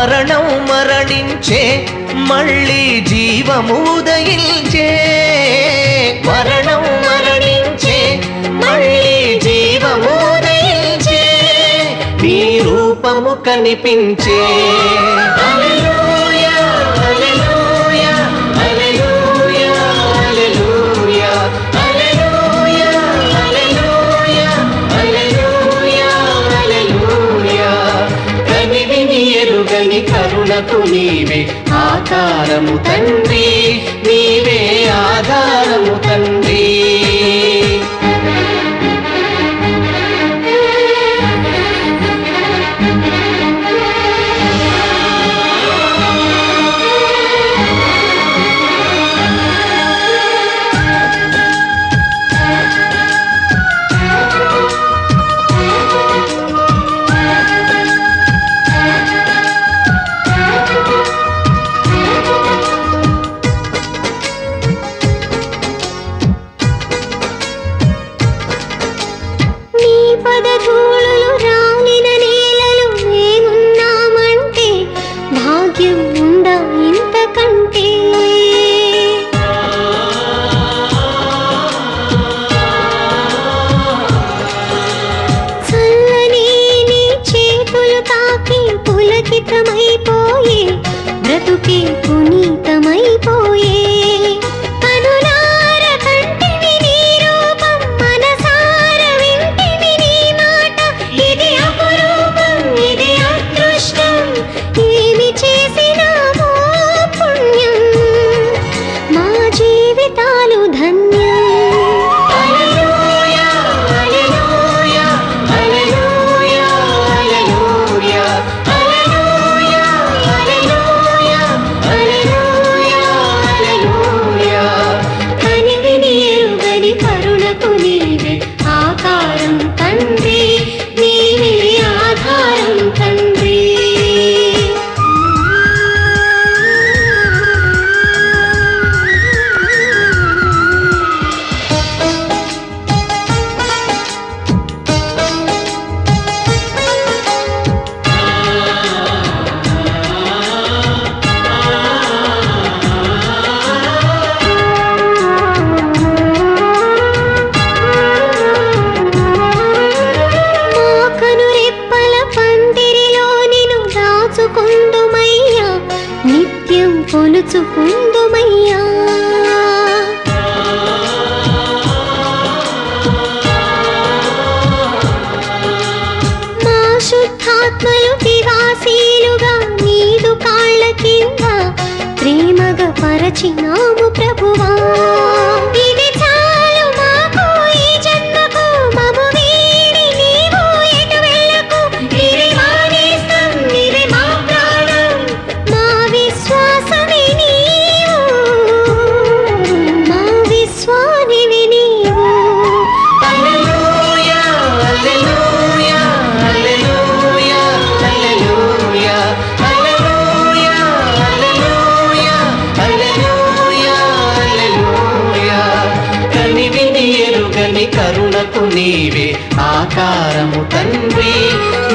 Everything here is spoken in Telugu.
మరణం మరణించే మళ్ళీ జీవము ఉదయించే మరణం మరణించే మళ్ళీ జీవము ఉదయించే నీ రూపము కనిపించే హల్లెలూయా, హల్లెలూయా, హల్లెలూయా, హల్లెలూయా, హల్లెలూయా, హల్లెలూయా, హల్లెలూయా, హల్లెలూయా. కనివిని ఎరుగని కరుణకు నీవే ఆకారము తండ్రి నీవే ఆధారము తండ్రి నీ పదధూళులు రాలిన నేలలు మేమున్నామంటే భాగ్యం ఉందా ఇంతకంటే చల్లని నీ చేతులు తాకి పులకితమైపోయే బ్రతుకే పునీతమైపోయే కనులార కంటివి నీ రూపం మనసార వింటివి నీ మాట ఇది అపురూపం ఇది అదృష్టం ఏమి చేసినామో పుణ్యం మా జీవితాలు ధన్యం హల్లెలూయా, హల్లెలూయా, హల్లెలూయా, హల్లెలూయా, హల్లెలూయా, హల్లెలూయా, హల్లెలూయా, హల్లెలూయా. కనివిని ఎరుగని కరుణకు నీవే ఆకారం తండ్రి నీవే ఆధారం తండ్రి మా కనురెప్పల పందిరిలో నిన్ను దాచుకుందుమయ్యా నిత్యం కొలుచుకుందుమయ్యా మా శుద్ధాత్మలు నివాసీలుగా నీదు కాళ్ళ కింద ప్రేమగా పరచినాము ప్రభువా ఇది చాలు మాకు ఈ జన్మకు మము వీడి నీవు ఎటు వెళ్ళకు నీవే మా నేస్తం నీవే మా ప్రాణం మా విశ్వాసమే నీవు మా విశ్వానివి నీవు హల్లెలూయా, హల్లెలూయా, హల్లెలూయా, హల్లెలూయా, హల్లెలూయా, హల్లెలూయా, హల్లెలూయా, హల్లెలూయా. కనివిని ఎరుగని కరుణకు నీవే ఆకారము తండ్రి